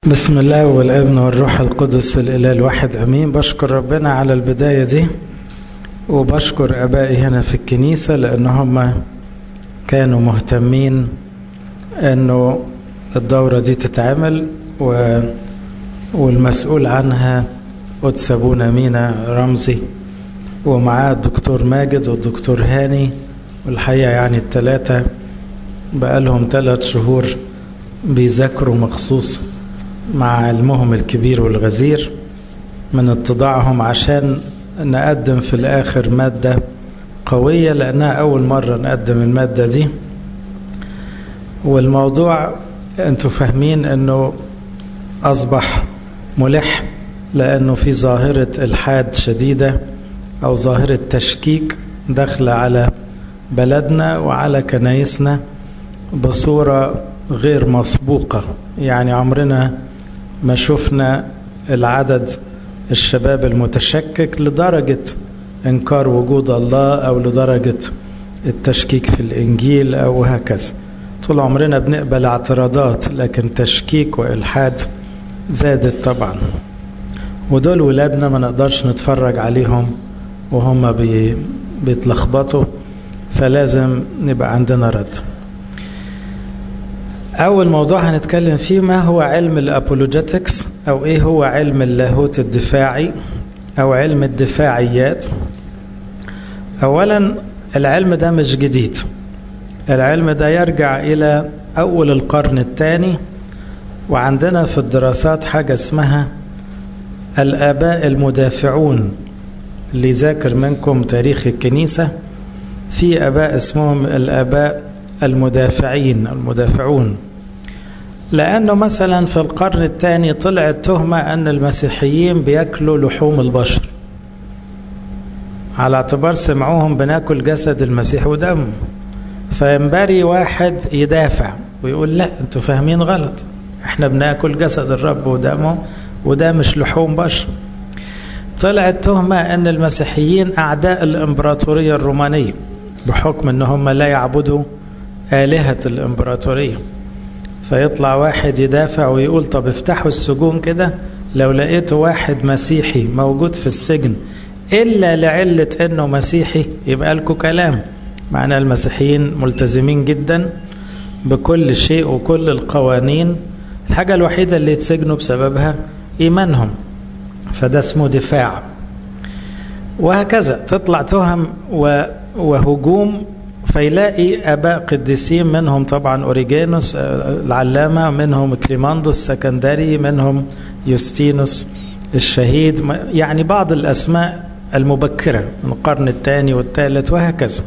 بسم الله والابن والروح القدس الإله الواحد أمين بشكر ربنا على البداية دي وبشكر أبائي هنا في الكنيسة لأن هم كانوا مهتمين أنه الدورة دي تتعمل و... والمسؤول عنها قدس أبونا مينا رمزي ومعاه الدكتور ماجد والدكتور هاني والحقيقة يعني الثلاثة بقالهم ثلاث شهور بيذاكروا مخصوص مع علمهم الكبير والغزير من اتضاعهم عشان نقدم في الآخر مادة قوية لأنها أول مرة نقدم المادة دي والموضوع أنتوا فاهمين أنه أصبح ملح لأنه في ظاهرة إلحاد شديدة أو ظاهرة تشكيك داخلة على بلدنا وعلى كنايسنا بصورة غير مسبوقة يعني عمرنا ما شفنا العدد الشباب المتشكك لدرجة إنكار وجود الله أو لدرجة التشكيك في الإنجيل أو هكذا طول عمرنا بنقبل اعتراضات لكن تشكيك وإلحاد زادت طبعا ودول ولادنا ما نقدرش نتفرج عليهم وهم بي بيتلخبطوا فلازم نبقى عندنا رد أول موضوع هنتكلم فيه ما هو علم الأبولوجيتكس أو إيه هو علم اللاهوت الدفاعي أو علم الدفاعيات أولا العلم ده مش جديد العلم ده يرجع إلى أول القرن الثاني وعندنا في الدراسات حاجة اسمها الآباء المدافعون اللي ذاكر منكم تاريخ الكنيسة في آباء اسمهم الآباء المدافعين المدافعون لأنه مثلا في القرن الثاني طلعت تهمة أن المسيحيين بيأكلوا لحوم البشر على اعتبار سمعوهم بناكل جسد المسيح ودمه فينبري واحد يدافع ويقول لا انتوا فاهمين غلط احنا بناكل جسد الرب ودمه وده مش لحوم بشر طلعت تهمة أن المسيحيين أعداء الإمبراطورية الرومانية بحكم أن هم لا يعبدوا آلهة الإمبراطورية فيطلع واحد يدافع ويقول طب افتحوا السجون كده لو لقيتوا واحد مسيحي موجود في السجن إلا لعلة أنه مسيحي يبقى لكم كلام معنى المسيحيين ملتزمين جدا بكل شيء وكل القوانين الحاجة الوحيدة اللي يتسجنوا بسببها إيمانهم فده اسمه دفاع وهكذا تطلع تهم وهجوم فيلاقي أباء قديسين منهم طبعا أوريجينوس العلامة منهم كليماندوس السكندري منهم يوستينوس الشهيد يعني بعض الأسماء المبكرة من القرن الثاني والثالث وهكذا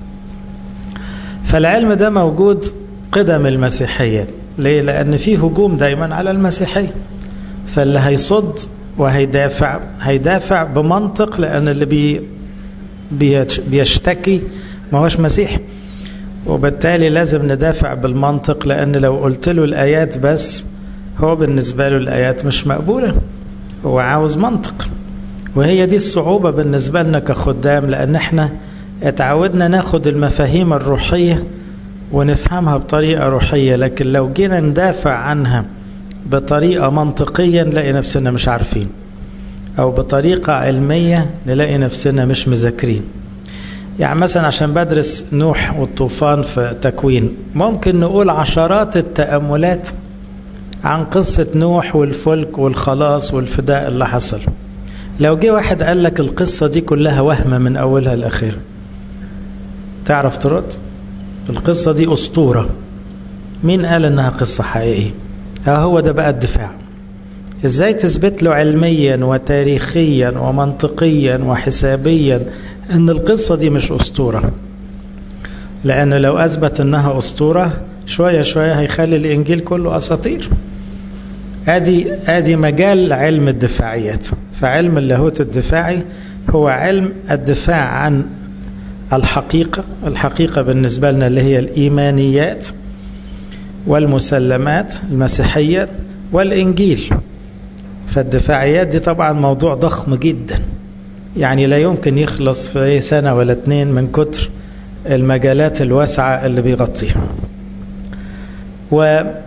فالعلم ده موجود قدم المسيحية ليه؟ لأن في هجوم دايما على المسيحية فاللي هيصد وهيدافع هيدافع بمنطق لأن اللي بي بيشتكي ما هوش مسيحي وبالتالي لازم ندافع بالمنطق لأن لو قلت له الآيات بس هو بالنسبة له الآيات مش مقبولة هو عاوز منطق وهي دي الصعوبة بالنسبة لنا كخدام لأن احنا اتعودنا ناخد المفاهيم الروحية ونفهمها بطريقة روحية لكن لو جينا ندافع عنها بطريقة منطقية نلاقي نفسنا مش عارفين أو بطريقة علمية نلاقي نفسنا مش مذاكرين يعني مثلا عشان بدرس نوح والطوفان في تكوين ممكن نقول عشرات التأملات عن قصة نوح والفلك والخلاص والفداء اللي حصل لو جه واحد قال لك القصة دي كلها وهمة من أولها لآخرها تعرف ترد القصة دي أسطورة مين قال إنها قصة حقيقية ها هو ده بقى الدفاع ازاي تثبت له علميا وتاريخيا ومنطقيا وحسابيا ان القصة دي مش اسطورة لانه لو اثبت انها اسطورة شوية شوية هيخلي الانجيل كله اساطير ادي ادي مجال علم الدفاعيات فعلم اللاهوت الدفاعي هو علم الدفاع عن الحقيقة الحقيقة بالنسبة لنا اللي هي الإيمانيات والمسلمات المسيحية والإنجيل فالدفاعيات دي طبعا موضوع ضخم جدا يعني لا يمكن يخلص في سنة ولا اتنين من كتر المجالات الواسعة اللي بيغطيها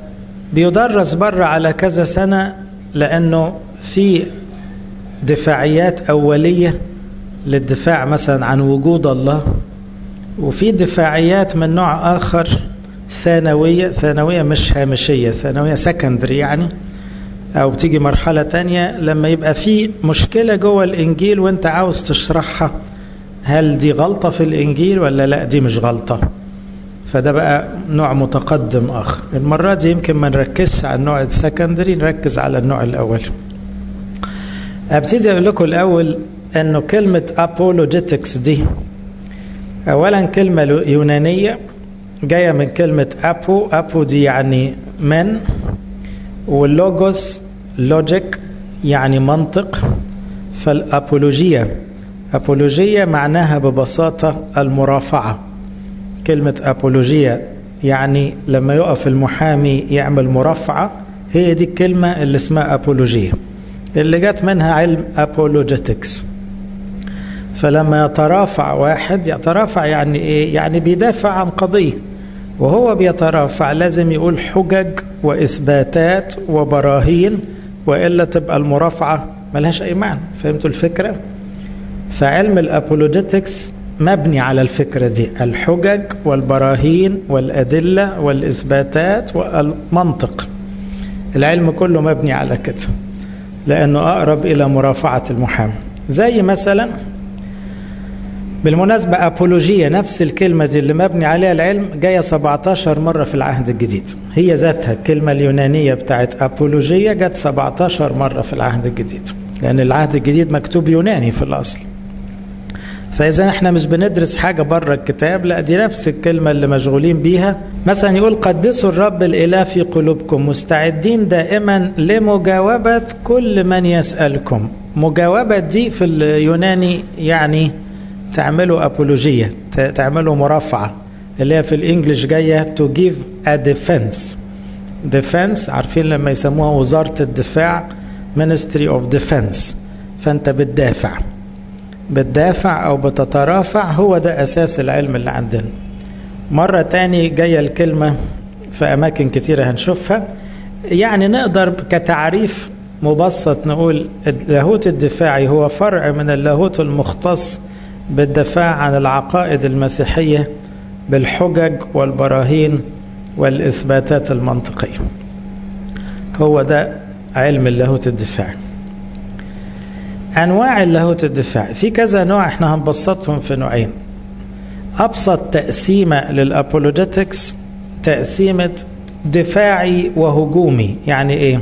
بيدرس بره على كذا سنة لأنه في دفاعيات أولية للدفاع مثلا عن وجود الله وفي دفاعيات من نوع آخر ثانوية ثانوية مش هامشية ثانوية سكندري يعني أو بتيجي مرحلة تانية لما يبقى في مشكلة جوه الإنجيل وأنت عاوز تشرحها هل دي غلطة في الإنجيل ولا لا دي مش غلطة فده بقى نوع متقدم آخر المرة دي يمكن ما نركزش على النوع السكندري نركز على النوع الأول أبتدي أقول لكم الأول أنه كلمة أبولوجيتكس دي أولا كلمة يونانية جاية من كلمة أبو أبو دي يعني من واللوجوس لوجيك يعني منطق فالأبولوجية أبولوجية معناها ببساطة المرافعة كلمة أبولوجية يعني لما يقف المحامي يعمل مرافعة هي دي الكلمة اللي اسمها أبولوجية اللي جت منها علم أبولوجيتكس فلما يترافع واحد يترافع يعني إيه؟ يعني بيدافع عن قضية وهو بيترافع لازم يقول حجج وإثباتات وبراهين وإلا تبقى المرافعة ملهاش أي معنى فهمتوا الفكرة؟ فعلم الأبولوجيتكس مبني على الفكرة دي الحجج والبراهين والأدلة والإثباتات والمنطق العلم كله مبني على كده لأنه أقرب إلى مرافعة المحامي زي مثلا بالمناسبة أبولوجية نفس الكلمة دي اللي مبني عليها العلم جاية 17 مرة في العهد الجديد هي ذاتها الكلمة اليونانية بتاعت أبولوجية جت 17 مرة في العهد الجديد لأن العهد الجديد مكتوب يوناني في الأصل فإذا احنا مش بندرس حاجة بره الكتاب لا دي نفس الكلمة اللي مشغولين بيها مثلا يقول قدسوا الرب الإله في قلوبكم مستعدين دائما لمجاوبة كل من يسألكم مجاوبة دي في اليوناني يعني تعملوا أبولوجية تعملوا مرافعة اللي هي في الإنجليش جاية to give a defense defense عارفين لما يسموها وزارة الدفاع ministry of defense فأنت بتدافع بتدافع أو بتترافع هو ده أساس العلم اللي عندنا مرة تاني جاية الكلمة في أماكن كتيرة هنشوفها يعني نقدر كتعريف مبسط نقول اللاهوت الدفاعي هو فرع من اللاهوت المختص بالدفاع عن العقائد المسيحية بالحجج والبراهين والإثباتات المنطقية هو ده علم اللاهوت الدفاعي أنواع اللاهوت الدفاعي في كذا نوع احنا هنبسطهم في نوعين أبسط تقسيمة للأبولوجيتكس تقسيمة دفاعي وهجومي يعني إيه؟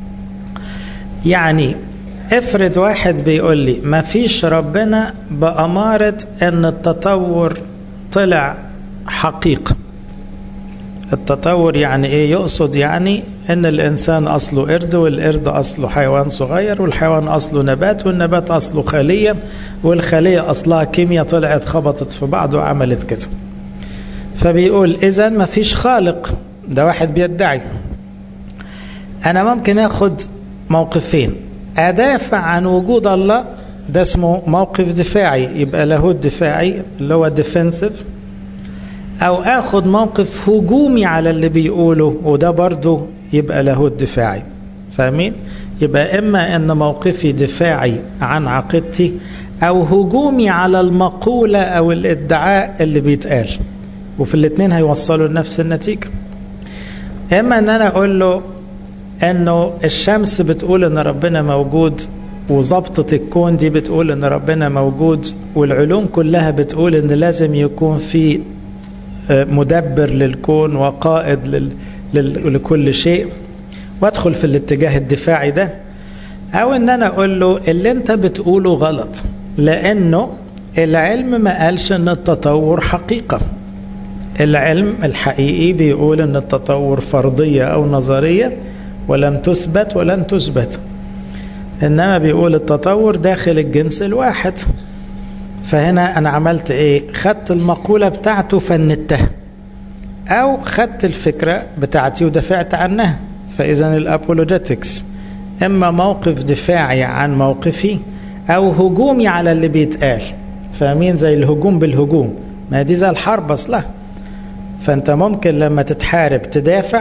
يعني افرض واحد بيقول لي ما فيش ربنا بأمارة أن التطور طلع حقيقة التطور يعني ايه يقصد يعني ان الانسان اصله قرد والقرد اصله حيوان صغير والحيوان اصله نبات والنبات اصله خلية والخلية اصلها كيمياء طلعت خبطت في بعض وعملت كده فبيقول اذا ما فيش خالق ده واحد بيدعي انا ممكن اخد موقفين ادافع عن وجود الله ده اسمه موقف دفاعي يبقى لاهوت دفاعي اللي هو ديفنسيف او اخد موقف هجومي على اللي بيقوله وده برضه يبقى لاهوت دفاعي فاهمين يبقى اما ان موقفي دفاعي عن عقيدتي او هجومي على المقولة او الادعاء اللي بيتقال وفي الاثنين هيوصلوا لنفس النتيجة اما ان انا اقول له انه الشمس بتقول ان ربنا موجود وظبطة الكون دي بتقول ان ربنا موجود والعلوم كلها بتقول ان لازم يكون في مدبر للكون وقائد لل... لل... لكل شيء وادخل في الاتجاه الدفاعي ده او ان انا اقول له اللي انت بتقوله غلط لانه العلم ما قالش ان التطور حقيقة العلم الحقيقي بيقول ان التطور فرضية او نظرية ولم تثبت ولن تثبت انما بيقول التطور داخل الجنس الواحد فهنا انا عملت ايه خدت المقولة بتاعته فندتها او خدت الفكرة بتاعتي ودافعت عنها فاذا الابولوجيتكس اما موقف دفاعي عن موقفي او هجومي على اللي بيتقال فاهمين زي الهجوم بالهجوم ما دي زي الحرب اصلا فانت ممكن لما تتحارب تدافع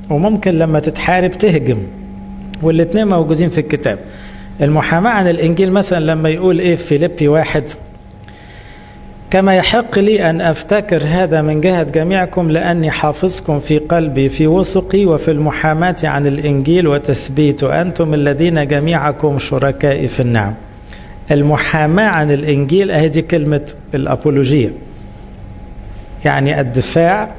وممكن لما تتحارب تهجم والاثنين موجودين في الكتاب المحاماة عن الإنجيل مثلا لما يقول إيه في فيليبي واحد كما يحق لي أن أفتكر هذا من جهة جميعكم لأني حافظكم في قلبي في وثقي وفي المحاماة عن الإنجيل وتثبيته أنتم الذين جميعكم شركائي في النعم المحاماة عن الإنجيل أهي دي كلمة الأبولوجية يعني الدفاع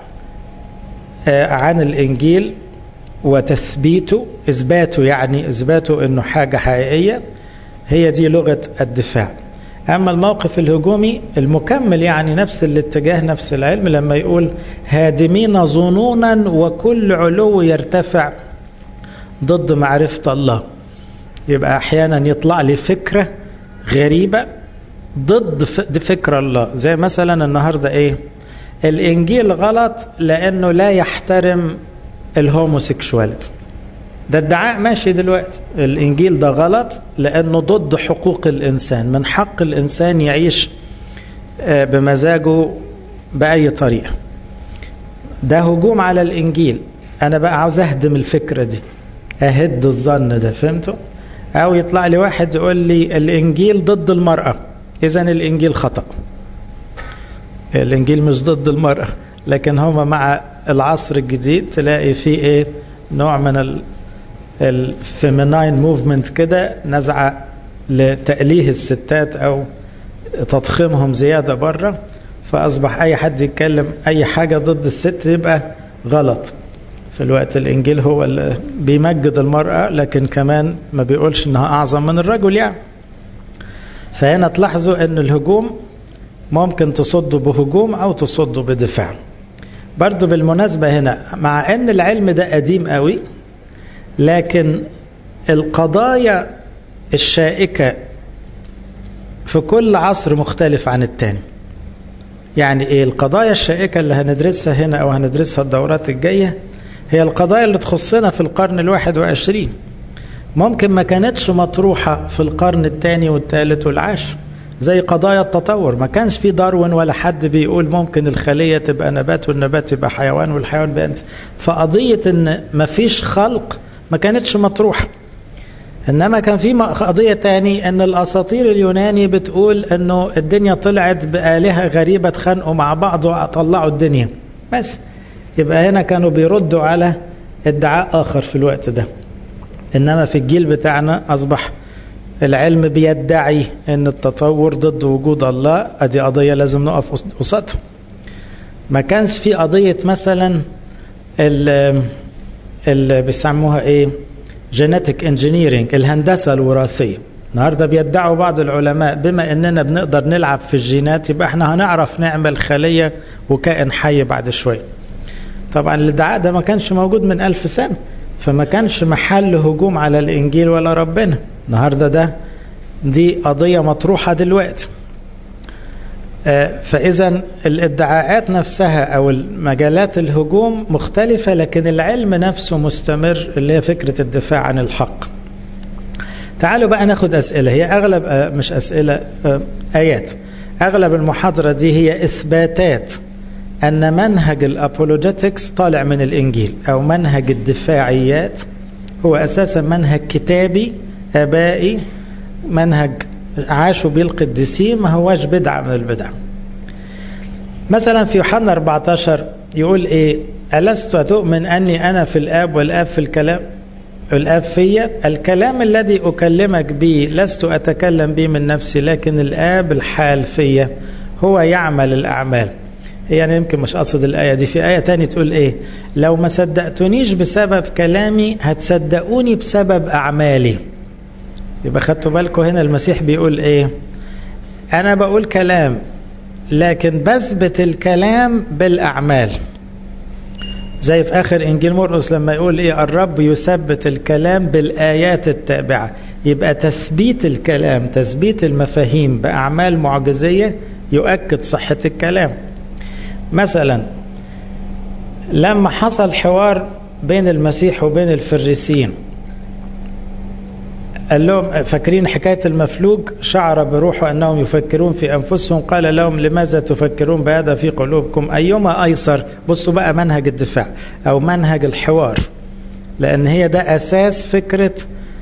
عن الإنجيل وتثبيته إثباته يعني إثباته أنه حاجة حقيقية هي دي لغة الدفاع أما الموقف الهجومي المكمل يعني نفس الاتجاه نفس العلم لما يقول هادمين ظنونا وكل علو يرتفع ضد معرفة الله يبقى أحيانا يطلع لي فكرة غريبة ضد فكر الله زي مثلا النهاردة إيه الإنجيل غلط لأنه لا يحترم الهوموسيكشواليتي ده ادعاء ماشي دلوقتي الإنجيل ده غلط لأنه ضد حقوق الإنسان من حق الإنسان يعيش بمزاجه بأي طريقة ده هجوم على الإنجيل أنا بقى عاوز أهدم الفكرة دي أهد الظن ده فهمتوا أو يطلع لي واحد يقول لي الإنجيل ضد المرأة إذا الإنجيل خطأ الإنجيل مش ضد المرأة لكن هما مع العصر الجديد تلاقي فيه إيه نوع من الفيميناين موفمنت كده نزعة لتأليه الستات أو تضخيمهم زيادة بره فأصبح أي حد يتكلم أي حاجة ضد الست يبقى غلط في الوقت الإنجيل هو اللي بيمجد المرأة لكن كمان ما بيقولش إنها أعظم من الرجل يعني فهنا تلاحظوا أن الهجوم ممكن تصده بهجوم أو تصده بدفاع برضو بالمناسبة هنا مع أن العلم ده قديم قوي لكن القضايا الشائكة في كل عصر مختلف عن التاني يعني ايه القضايا الشائكة اللي هندرسها هنا او هندرسها الدورات الجاية هي القضايا اللي تخصنا في القرن الواحد وعشرين ممكن ما كانتش مطروحة في القرن الثاني والثالث والعاشر زي قضايا التطور ما كانش في داروين ولا حد بيقول ممكن الخلية تبقى نبات والنبات يبقى حيوان والحيوان بقى انسان فقضية ان ما فيش خلق ما كانتش مطروحة انما كان في قضية تاني ان الاساطير اليوناني بتقول انه الدنيا طلعت بآلهة غريبة اتخانقوا مع بعض وطلعوا الدنيا ماشي يبقى هنا كانوا بيردوا على ادعاء اخر في الوقت ده انما في الجيل بتاعنا اصبح العلم بيدعي ان التطور ضد وجود الله ادي قضية لازم نقف قصادها ما كانش في قضية مثلا اللي بيسموها ايه جينيتك انجينيرنج الهندسة الوراثية النهارده بيدعوا بعض العلماء بما اننا بنقدر نلعب في الجينات يبقى احنا هنعرف نعمل خلية وكائن حي بعد شوية طبعا الادعاء ده ما كانش موجود من ألف سنة فما كانش محل هجوم على الإنجيل ولا ربنا النهاردة ده دي قضية مطروحة دلوقتي فإذا الادعاءات نفسها أو المجالات الهجوم مختلفة لكن العلم نفسه مستمر اللي هي فكرة الدفاع عن الحق تعالوا بقى ناخد أسئلة هي أغلب مش أسئلة آيات أغلب المحاضرة دي هي إثباتات أن منهج الأبولوجيتكس طالع من الإنجيل أو منهج الدفاعيات هو أساسا منهج كتابي آبائي منهج عاشوا به القديسين ما هواش بدعة من البدع مثلا في يوحنا 14 يقول إيه ألست تؤمن أني أنا في الآب والآب في الكلام الآب فيا الكلام الذي أكلمك به لست أتكلم به من نفسي لكن الآب الحال فيا هو يعمل الأعمال يعني يمكن مش قصد الآية دي في آية تانية تقول إيه لو ما صدقتونيش بسبب كلامي هتصدقوني بسبب أعمالي يبقى خدتوا بالكم هنا المسيح بيقول إيه أنا بقول كلام لكن بثبت الكلام بالأعمال زي في آخر إنجيل مرقس لما يقول إيه الرب يثبت الكلام بالآيات التابعة يبقى تثبيت الكلام تثبيت المفاهيم بأعمال معجزية يؤكد صحة الكلام مثلا لما حصل حوار بين المسيح وبين الفريسيين قال لهم فاكرين حكاية المفلوج شعر بروحه أنهم يفكرون في أنفسهم قال لهم لماذا تفكرون بهذا في قلوبكم أيما أيسر بصوا بقى منهج الدفاع أو منهج الحوار لأن هي ده أساس فكرة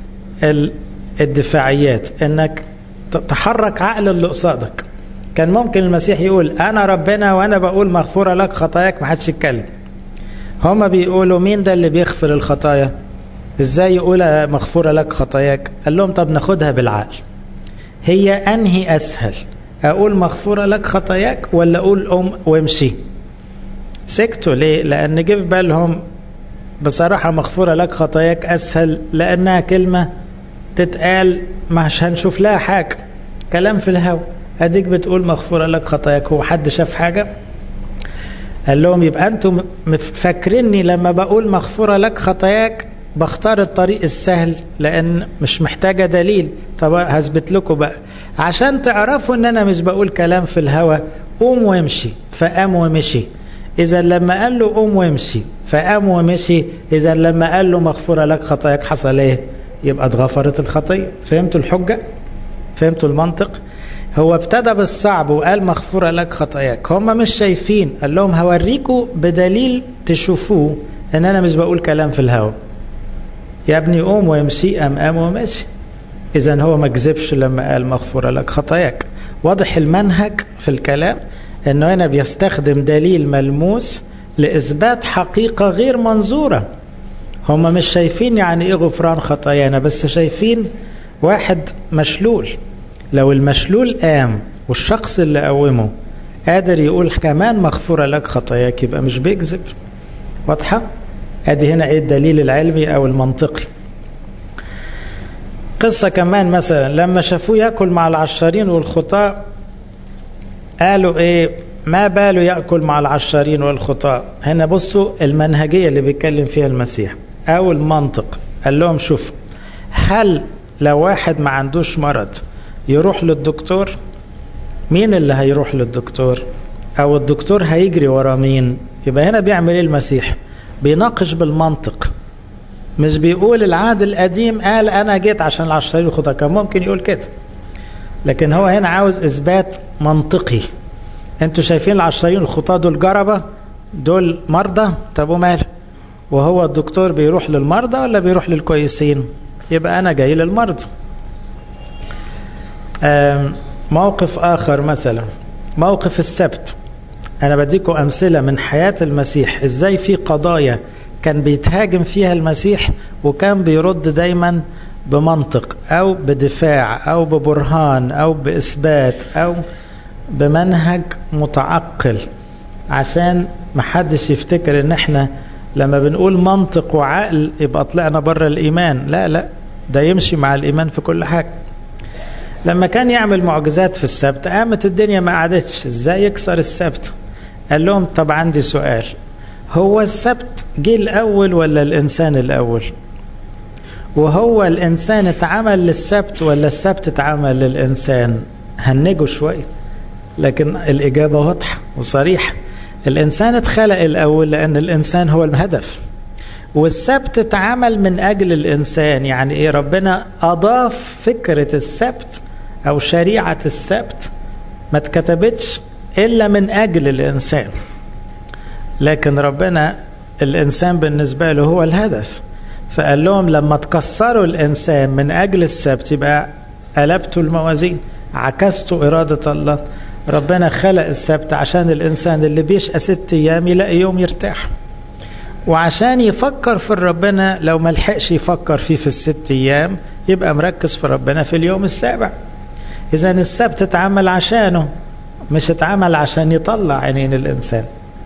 الدفاعيات إنك تحرك عقل اللي قصادك كان ممكن المسيح يقول أنا ربنا وأنا بقول مغفورة لك خطاياك ما حدش يتكلم هما بيقولوا مين ده اللي بيغفر الخطايا ازاي يقول مغفورة لك خطاياك قال لهم طب ناخدها بالعقل هي أنهي أسهل أقول مغفورة لك خطاياك ولا أقول أم وامشي سكتوا ليه لأن جه في بالهم بصراحة مغفورة لك خطاياك أسهل لأنها كلمة تتقال مش هنشوف لها حاجة كلام في الهوا أديك بتقول مغفورة لك خطاياك هو حد شاف حاجة قال لهم يبقى أنتم فاكريني لما بقول مغفورة لك خطاياك بختار الطريق السهل لأن مش محتاجة دليل طب هثبت لكم بقى عشان تعرفوا أن أنا مش بقول كلام في الهوا قوم وامشي فقام ومشي إذا لما قال له قوم وامشي فقام ومشي إذا لما قال له مغفورة لك خطاياك حصل إيه يبقى اتغفرت الخطية فهمتوا الحجة فهمتوا المنطق هو ابتدى بالصعب وقال مغفورة لك خطاياك هم مش شايفين قال لهم هوريكم بدليل تشوفوه ان انا مش بقول كلام في الهوا يا ابني قوم ويمشي قام قام ومشي اذا هو ما كذبش لما قال مغفورة لك خطاياك واضح المنهج في الكلام انه هنا بيستخدم دليل ملموس لاثبات حقيقة غير منظورة هم مش شايفين يعني ايه غفران خطايانا بس شايفين واحد مشلول لو المشلول قام والشخص اللي قومه قادر يقول كمان مغفورة لك خطاياك يبقى مش بيكذب واضحة ادي هنا ايه الدليل العلمي او المنطقي قصة كمان مثلا لما شافوه يأكل مع العشارين والخطاء قالوا ايه ما باله يأكل مع العشارين والخطاء هنا بصوا المنهجية اللي بيتكلم فيها المسيح او المنطق قال لهم شوف هل لو واحد ما عندوش مرض يروح للدكتور مين اللي هيروح للدكتور او الدكتور هيجري ورا مين يبقى هنا بيعمل ايه المسيح بيناقش بالمنطق مش بيقول العهد القديم قال انا جيت عشان العشرين الخطا كان ممكن يقول كده لكن هو هنا عاوز اثبات منطقي انتوا شايفين العشرين الخطا دول جربة دول مرضى طب ومال وهو الدكتور بيروح للمرضى ولا بيروح للكويسين يبقى انا جاي للمرضى موقف آخر مثلا موقف السبت أنا بديكم أمثلة من حياة المسيح إزاي في قضايا كان بيتهاجم فيها المسيح وكان بيرد دايما بمنطق أو بدفاع أو ببرهان أو بإثبات أو بمنهج متعقل عشان محدش يفتكر ان احنا لما بنقول منطق وعقل يبقى طلعنا بره الإيمان لا لا ده يمشي مع الإيمان في كل حاجة لما كان يعمل معجزات في السبت قامت الدنيا ما قعدتش ازاي يكسر السبت قال لهم طب عندي سؤال هو السبت جه الاول ولا الانسان الاول وهو الانسان اتعمل للسبت ولا السبت اتعمل للانسان هنجوا شويه لكن الاجابه واضحه وصريحه الانسان اتخلق الاول لان الانسان هو الهدف والسبت اتعمل من اجل الانسان يعني ايه ربنا اضاف فكره السبت او شريعه السبت ما اتكتبتش الا من اجل الانسان لكن ربنا الانسان بالنسبه له هو الهدف فقال لهم لما تكسروا الانسان من اجل السبت يبقى قلبتوا الموازين عكستوا اراده الله ربنا خلق السبت عشان الانسان اللي بيشقى ست ايام يلاقي يوم يرتاح وعشان يفكر في ربنا لو ما لحقش يفكر فيه في الست ايام يبقى مركز في ربنا في اليوم السابع اذا السبت اتعمل عشانه مش اتعمل عشان يطلع عينين الانسان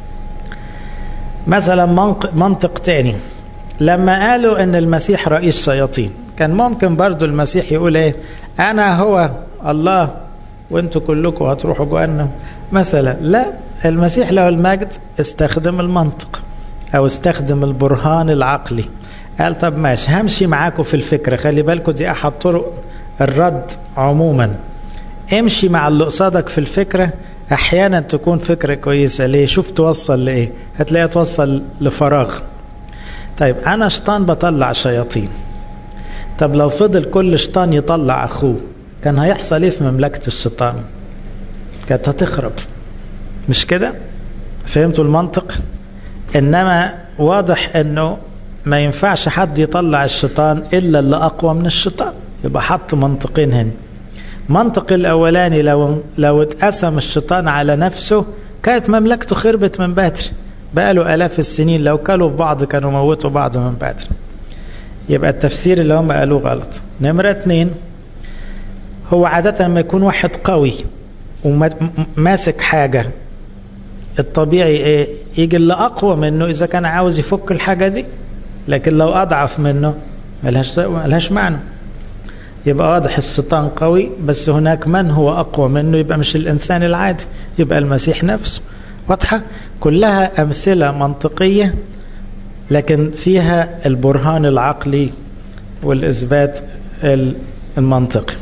مثلا منطق تاني لما قالوا ان المسيح رئيس شياطين كان ممكن برضو المسيح يقول ايه انا هو الله وانتوا كلكم هتروحوا جهنم مثلا لا المسيح له المجد استخدم المنطق او استخدم البرهان العقلي قال طب ماشي همشي معاكم في الفكرة خلي بالكم دي احد طرق الرد عموما امشي مع اللي قصادك في الفكرة احيانا تكون فكرة كويسة ليه شوف توصل لايه هتلاقيها توصل لفراغ طيب انا شيطان بطلع شياطين طب لو فضل كل شيطان يطلع اخوه كان هيحصل ايه في مملكة الشيطان كانت هتخرب مش كده فهمتوا المنطق انما واضح انه ما ينفعش حد يطلع الشيطان إلا اللي أقوى من الشيطان يبقى حط منطقين هنا منطق الأولاني لو لو اتقسم الشيطان على نفسه كانت مملكته خربت من بدري بقاله آلاف السنين لو كلوا في بعض كانوا موتوا بعض من بدري يبقى التفسير اللي هم قالوه غلط نمرة اتنين هو عادة لما يكون واحد قوي وماسك حاجة الطبيعي ايه يجي اللي اقوى منه اذا كان عاوز يفك الحاجة دي لكن لو اضعف منه ملهاش, ملهاش معنى يبقى واضح الشيطان قوي بس هناك من هو اقوى منه يبقى مش الانسان العادي يبقى المسيح نفسه واضحة كلها امثلة منطقية لكن فيها البرهان العقلي والاثبات المنطقي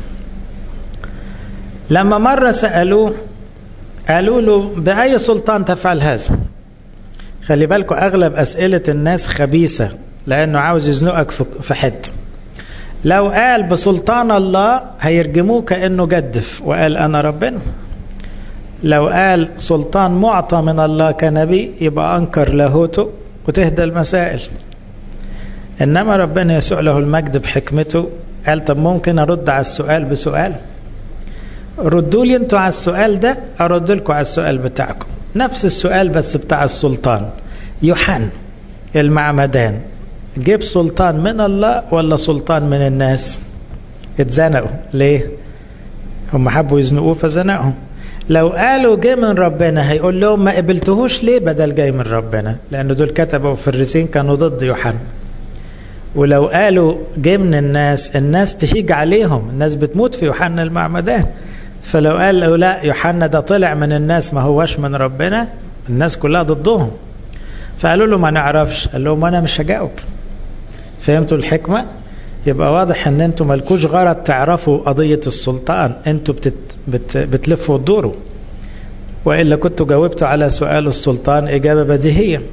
لما مرة سألوه قالوا له بأي سلطان تفعل هذا خلي بالكم أغلب أسئلة الناس خبيثة لأنه عاوز يزنقك في حد لو قال بسلطان الله هيرجموه كأنه جدف وقال أنا ربنا لو قال سلطان معطى من الله كنبي يبقى أنكر لاهوته وتهدى المسائل إنما ربنا يسوع له المجد بحكمته قال طب ممكن أرد على السؤال بسؤال ردوا لي انتوا على السؤال ده ارد لكم على السؤال بتاعكم نفس السؤال بس بتاع السلطان يوحنا المعمدان جيب سلطان من الله ولا سلطان من الناس اتزنقوا ليه هم حبوا يزنقوه فزنقهم لو قالوا جه من ربنا هيقول لهم ما قبلتهوش ليه بدل جاي من ربنا لان دول كتبوا وفريسين كانوا ضد يوحنا ولو قالوا جه من الناس الناس تهيج عليهم الناس بتموت في يوحنا المعمدان فلو قال له لا يوحنا ده طلع من الناس ما هوش من ربنا الناس كلها ضدهم فقالوا له ما نعرفش قال لهم انا مش هجاوب فهمتوا الحكمه يبقى واضح ان انتوا مالكوش غرض تعرفوا قضيه السلطان انتوا بتت بت بتلفوا وتدوروا والا كنتوا جاوبتوا على سؤال السلطان اجابه بديهيه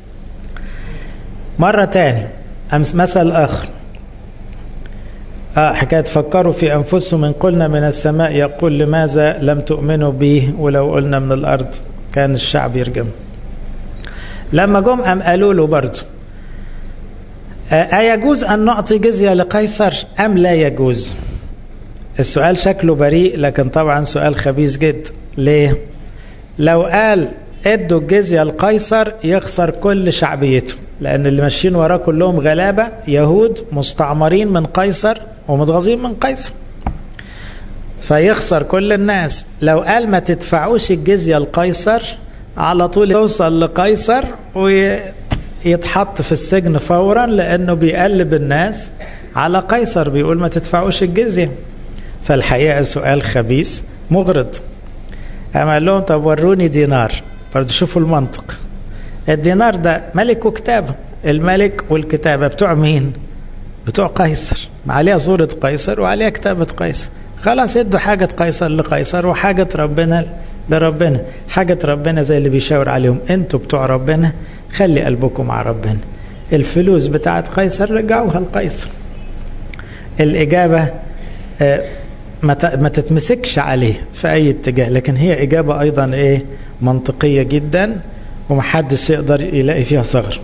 مره تاني مثل اخر آه حكاية فكروا في أنفسهم إن قلنا من السماء يقول لماذا لم تؤمنوا به ولو قلنا من الأرض كان الشعب يرجم لما جم أم قالوا له برضه أيجوز أن نعطي جزية لقيصر أم لا يجوز السؤال شكله بريء لكن طبعا سؤال خبيث جدا ليه لو قال ادوا الجزية لقيصر يخسر كل شعبيته لأن اللي ماشيين وراه كلهم غلابة يهود مستعمرين من قيصر ومتغاظين من قيصر فيخسر كل الناس لو قال ما تدفعوش الجزية لقيصر على طول يوصل لقيصر ويتحط في السجن فورا لأنه بيقلب الناس على قيصر بيقول ما تدفعوش الجزية فالحقيقة سؤال خبيث مغرض أما قال لهم طب وروني دينار برضه شوفوا المنطق الدينار ده ملك وكتابة الملك والكتابة بتوع مين بتوع قيصر عليها صورة قيصر وعليها كتابة قيصر خلاص ادوا حاجة قيصر لقيصر وحاجة ربنا لربنا حاجة ربنا زي اللي بيشاور عليهم انتوا بتوع ربنا خلي قلبكم مع ربنا الفلوس بتاعت قيصر رجعوها لقيصر الإجابة ما تتمسكش عليه في أي اتجاه لكن هي إجابة أيضا إيه منطقية جدا ومحدش يقدر يلاقي فيها ثغر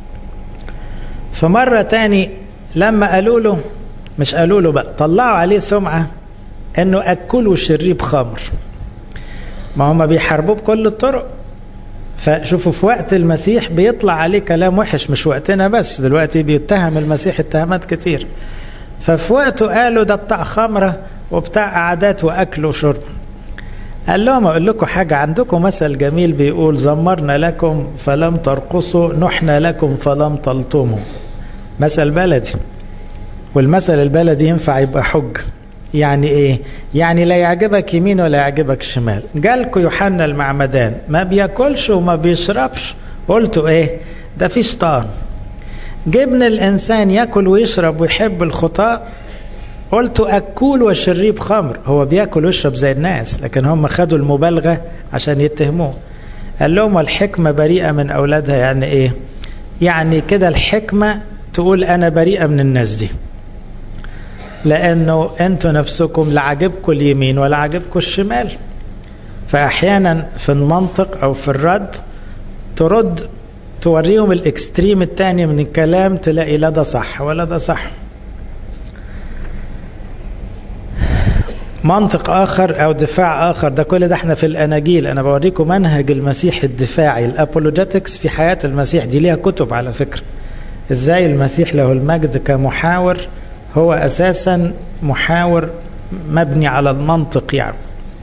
فمرة تاني لما قالوا له مش قالوا له بقى طلعوا عليه سمعة انه اكلوا شريب خمر ما هم بيحاربوه بكل الطرق فشوفوا في وقت المسيح بيطلع عليه كلام وحش مش وقتنا بس دلوقتي بيتهم المسيح اتهامات كتير ففي وقته قالوا ده بتاع خمرة وبتاع قعدات وأكل وشرب قال لهم أقول لكم حاجة عندكم مثل جميل بيقول زمرنا لكم فلم ترقصوا نحنا لكم فلم تلطموا مثل بلدي والمثل البلدي ينفع يبقى حج يعني ايه يعني لا يعجبك يمين ولا يعجبك شمال جالكوا يوحنا المعمدان ما بياكلش وما بيشربش قلتوا ايه ده في شيطان جبن الانسان ياكل ويشرب ويحب الخطاء قلتوا اكول وشريب خمر هو بياكل ويشرب زي الناس لكن هم خدوا المبالغه عشان يتهموه قال لهم الحكمه بريئه من اولادها يعني ايه يعني كده الحكمه تقول انا بريئه من الناس دي لانه انتوا نفسكم لا عاجبكم اليمين ولا عاجبكم الشمال فاحيانا في المنطق او في الرد ترد توريهم الاكستريم التاني من الكلام تلاقي لا ده صح ولا ده صح منطق آخر أو دفاع آخر ده كل ده احنا في الأناجيل أنا بوريكم منهج المسيح الدفاعي الأبولوجيتكس في حياة المسيح دي ليها كتب على فكرة إزاي المسيح له المجد كمحاور هو أساسا محاور مبني على المنطق يعني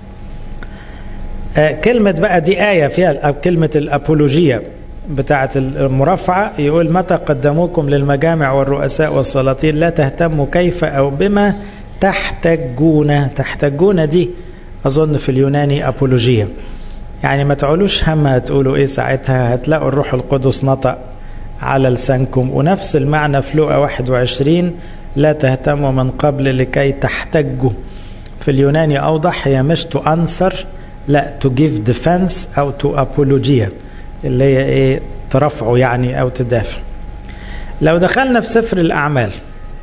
آه كلمة بقى دي آية فيها كلمة الأبولوجية بتاعة المرافعة يقول متى قدموكم للمجامع والرؤساء والسلاطين لا تهتموا كيف أو بما تحتجون تحتجون دي أظن في اليوناني أبولوجية يعني ما تعولوش هم هتقولوا إيه ساعتها هتلاقوا الروح القدس نطق على لسانكم ونفس المعنى في لوقا 21 لا تهتموا من قبل لكي تحتجوا في اليوناني أوضح هي مش to answer لا to give defense أو to apologia اللي هي إيه ترفعوا يعني أو تدافع لو دخلنا في سفر الأعمال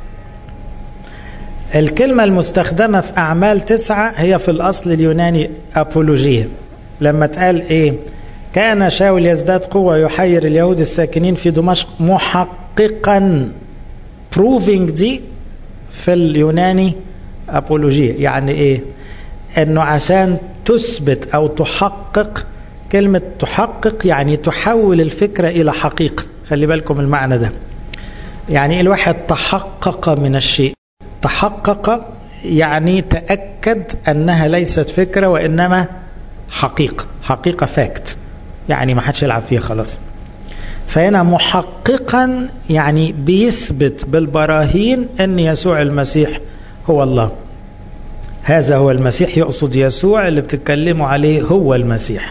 الكلمة المستخدمة في أعمال تسعة هي في الأصل اليوناني أبولوجية لما تقال إيه كان شاول يزداد قوة يحير اليهود الساكنين في دمشق محققا proving دي في اليوناني أبولوجية يعني إيه أنه عشان تثبت أو تحقق كلمة تحقق يعني تحول الفكرة إلى حقيقة خلي بالكم المعنى ده يعني الواحد تحقق من الشيء تحقق يعني تأكد أنها ليست فكرة وإنما حقيقة حقيقة فاكت يعني ما حدش يلعب فيها خلاص فهنا محققا يعني بيثبت بالبراهين أن يسوع المسيح هو الله هذا هو المسيح يقصد يسوع اللي بتتكلموا عليه هو المسيح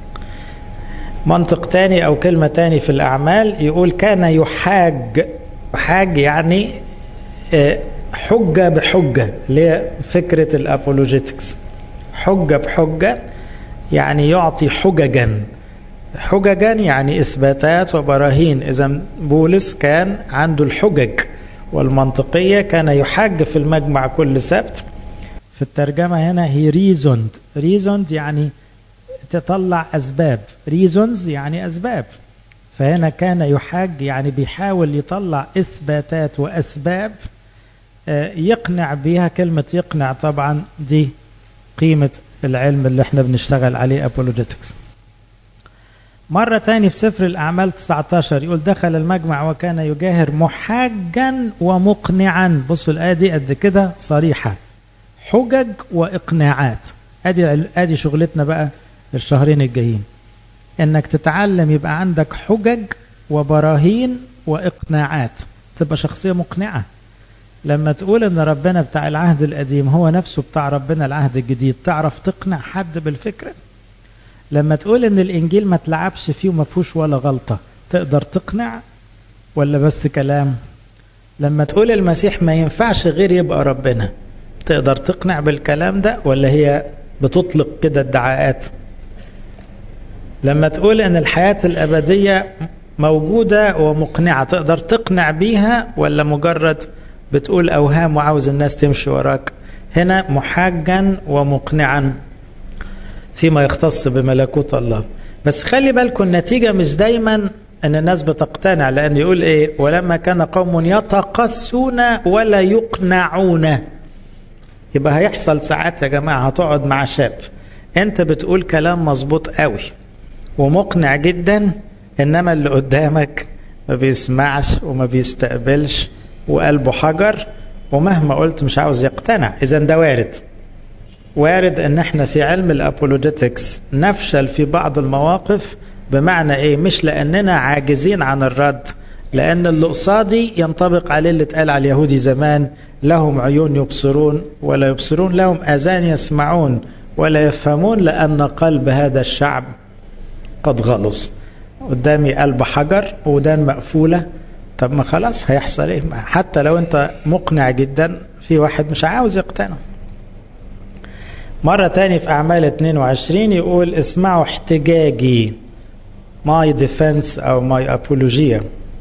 منطق تاني أو كلمة تاني في الأعمال يقول كان يحاج يحاج يعني حجة بحجة اللي هي فكرة الأبولوجيتكس حجة بحجة يعني يعطي حججا حججا يعني إثباتات وبراهين إذا بولس كان عنده الحجج والمنطقية كان يحج في المجمع كل سبت في الترجمة هنا هي ريزوند ريزوند يعني تطلع أسباب ريزونز يعني أسباب فهنا كان يحاج يعني بيحاول يطلع إثباتات وأسباب يقنع بيها كلمة يقنع طبعا دي قيمة العلم اللي احنا بنشتغل عليه أبولوجيتكس مرة تاني في سفر الأعمال 19 يقول دخل المجمع وكان يجاهر محاجا ومقنعا بصوا الآية دي قد كده صريحة حجج وإقناعات أدي, أدي شغلتنا بقى الشهرين الجايين إنك تتعلم يبقى عندك حجج وبراهين وإقناعات تبقى شخصية مقنعة لما تقول ان ربنا بتاع العهد القديم هو نفسه بتاع ربنا العهد الجديد تعرف تقنع حد بالفكرة لما تقول ان الانجيل ما تلعبش فيه وما فيهوش ولا غلطة تقدر تقنع ولا بس كلام لما تقول المسيح ما ينفعش غير يبقى ربنا تقدر تقنع بالكلام ده ولا هي بتطلق كده ادعاءات لما تقول ان الحياة الابدية موجودة ومقنعة تقدر تقنع بيها ولا مجرد بتقول أوهام وعاوز الناس تمشي وراك هنا محاجا ومقنعا فيما يختص بملكوت الله بس خلي بالكم النتيجة مش دايما أن الناس بتقتنع لأن يقول إيه ولما كان قوم يتقسون ولا يقنعون يبقى هيحصل ساعات يا جماعة هتقعد مع شاب أنت بتقول كلام مظبوط قوي ومقنع جدا إنما اللي قدامك ما بيسمعش وما بيستقبلش وقلبه حجر ومهما قلت مش عاوز يقتنع اذا ده وارد وارد ان احنا في علم الابولوجيتكس نفشل في بعض المواقف بمعنى ايه مش لاننا عاجزين عن الرد لان اللي قصادي ينطبق عليه اللي اتقال على اليهودي زمان لهم عيون يبصرون ولا يبصرون لهم اذان يسمعون ولا يفهمون لان قلب هذا الشعب قد غلص قدامي قلب حجر ودان مقفوله طب ما خلاص هيحصل ايه حتى لو انت مقنع جدا في واحد مش عاوز يقتنع مرة تاني في أعمال 22 يقول اسمعوا احتجاجي my defense أو my apologia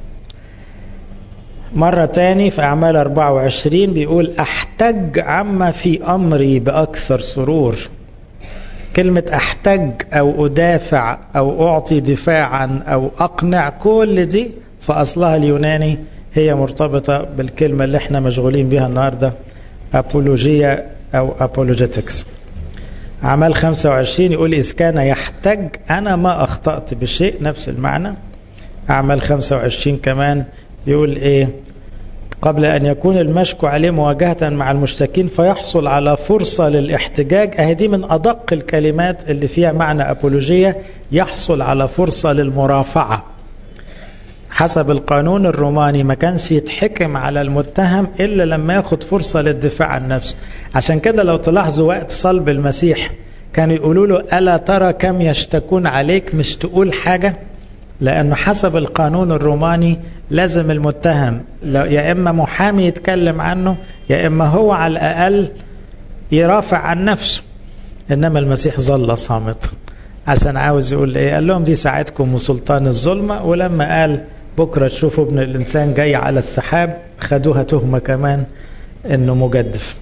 مرة تاني في أعمال 24 بيقول أحتج عما في أمري بأكثر سرور كلمة أحتج أو أدافع أو أعطي دفاعا أو أقنع كل دي في أصلها اليوناني هي مرتبطة بالكلمة اللي احنا مشغولين بها النهاردة أبولوجيا أو أبولوجيتكس عمل 25 يقول إذ كان يحتج أنا ما أخطأت بشيء نفس المعنى أعمال 25 كمان يقول إيه قبل أن يكون المشكو عليه مواجهة مع المشتكين فيحصل على فرصة للاحتجاج أهدي من أدق الكلمات اللي فيها معنى أبولوجية يحصل على فرصة للمرافعة حسب القانون الروماني ما كانش يتحكم على المتهم إلا لما ياخد فرصة للدفاع عن نفسه عشان كده لو تلاحظوا وقت صلب المسيح كانوا يقولوا له ألا ترى كم يشتكون عليك مش تقول حاجة لأنه حسب القانون الروماني لازم المتهم يا إما محامي يتكلم عنه يا إما هو على الأقل يرافع عن نفسه إنما المسيح ظل صامتا عشان عاوز يقول إيه قال لهم دي ساعتكم وسلطان الظلمة ولما قال بكرة تشوفوا ابن الإنسان جاي على السحاب خدوها تهمة كمان إنه مجدف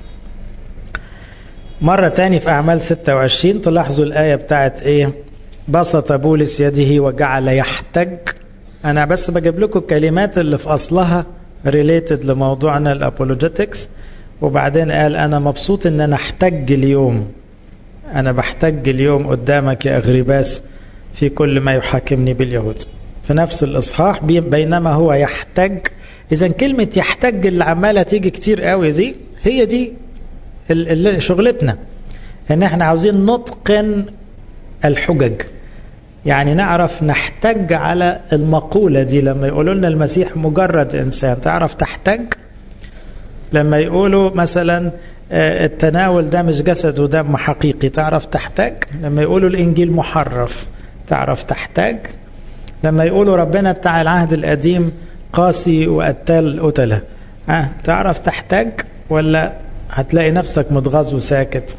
مرة تاني في أعمال 26 تلاحظوا الآية بتاعت إيه بسط بولس يده وجعل يحتج أنا بس بجيب لكم الكلمات اللي في أصلها ريليتد لموضوعنا الأبولوجيتكس وبعدين قال أنا مبسوط إن أنا أحتج اليوم أنا بحتج اليوم قدامك يا أغرباس في كل ما يحاكمني باليهود في نفس الإصحاح بينما هو يحتج إذا كلمة يحتج اللي عمالة تيجي كتير قوي دي هي دي شغلتنا إن إحنا عاوزين نتقن الحجج يعني نعرف نحتج على المقولة دي لما يقولوا لنا المسيح مجرد إنسان تعرف تحتج لما يقولوا مثلا التناول ده مش جسد ودم حقيقي تعرف تحتاج لما يقولوا الإنجيل محرف تعرف تحتاج لما يقولوا ربنا بتاع العهد القديم قاسي وقتال قتلة أه تعرف تحتاج ولا هتلاقي نفسك متغاظ وساكت